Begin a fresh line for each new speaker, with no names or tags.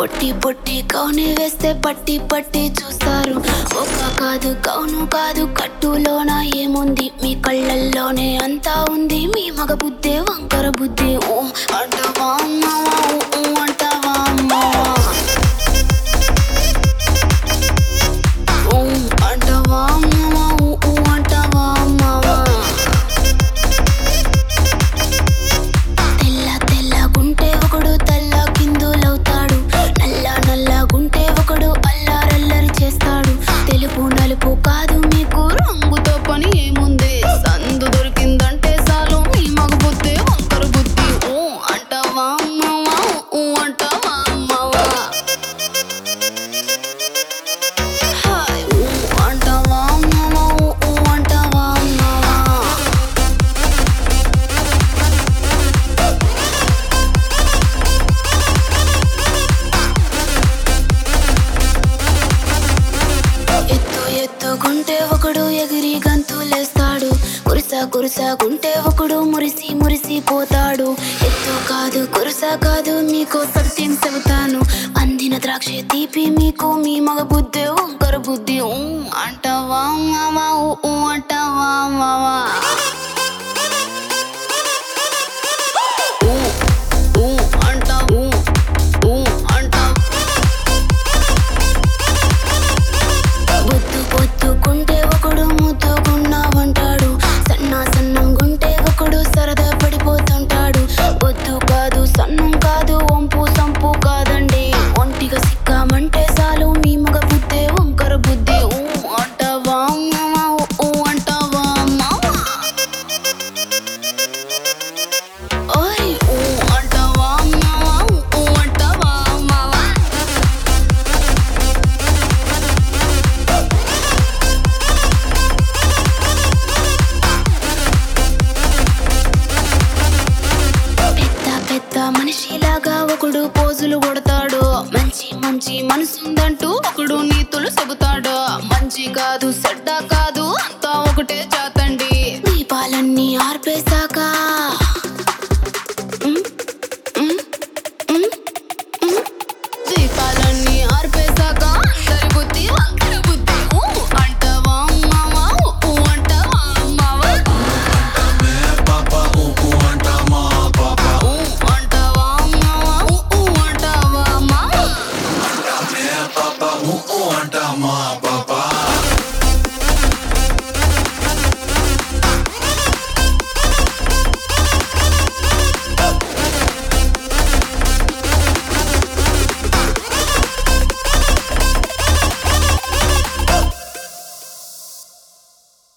పొట్టి పొట్టి కౌని వేస్తే పట్టి పట్టి చూస్తారు ఒక్క కాదు కౌను కాదు కట్టులోన ఏముంది మీ కళ్ళల్లోనే అంతా ఉంది మీ మగ బుద్ధే వంకర బుద్ధి ఓ అంటావా అమ్మావా ఊ, ఊ అంటావా అమ్మావా ఊ అంటావా అమ్మావా ఊ, ఊ అంటావా అమ్మావా తెల్ల తెల్లగుంటే ఒకడు తెల్ల కిందులవుతాడు నల్ల నల్లగుంటే ఒకడు అల్లారల్లరి చేస్తాడు తెలుపు నలుపు కాదు మీకు రంగుతో పని ఏముంది సందు దొరికిందంటే చాలు మీ మగ బుద్ధి వంకర బుద్ధి ఊ అంటావా అమ్మవా ఊ అంటావా అమ్మవా హాయ్ ఊ అంటావా అమ్మవా ఊ అంటావా అమ్మవా ఎత్తు ఎత్తుకుంటే ఒకడు ఎగిరి గంతులేస్తాడు కురుస కురుసకుంటే ఒకడు మురిసి మురిసి పోతాడు ఎత్తు కాదు కురుస కాదు మీకు సత్యం చెబుతాను అందిన ద్రాక్ష తీపి మీకు మీ మగ బుద్ధి వంకర బుద్ధి ఊ అంటావా మావా ఊ ఊ అంటావా మావా ఊ ఊ అంటావు ఊ అంటావు బొత్తు పొత్తుకుంటే ఒకడు ముద్దుకున్నావంటాడు సన్న సన్నం గుంటే ఒకడు సరదా పడిపోతుంటాడు బొత్తు కాదు సన్నం కాదు వంపు సంపు కాదండి ఒంటిగా సిక్కామంటే చాలు మీ మగ బుద్ధే వంకర బుద్ధి ఊ అంటావా మావా ఊ అంటావా మావా ఓయ్ ఊ అంటావా మావా ఊ అంటావా మావా పెద్ద పెద్ద మనిషిలాగా ఒకడు పోజులు కొడతాడు మంచి మంచి మనసుందంటూ ఒకడు నీతులు చెబుతాడు మంచి కాదు చెడ్డ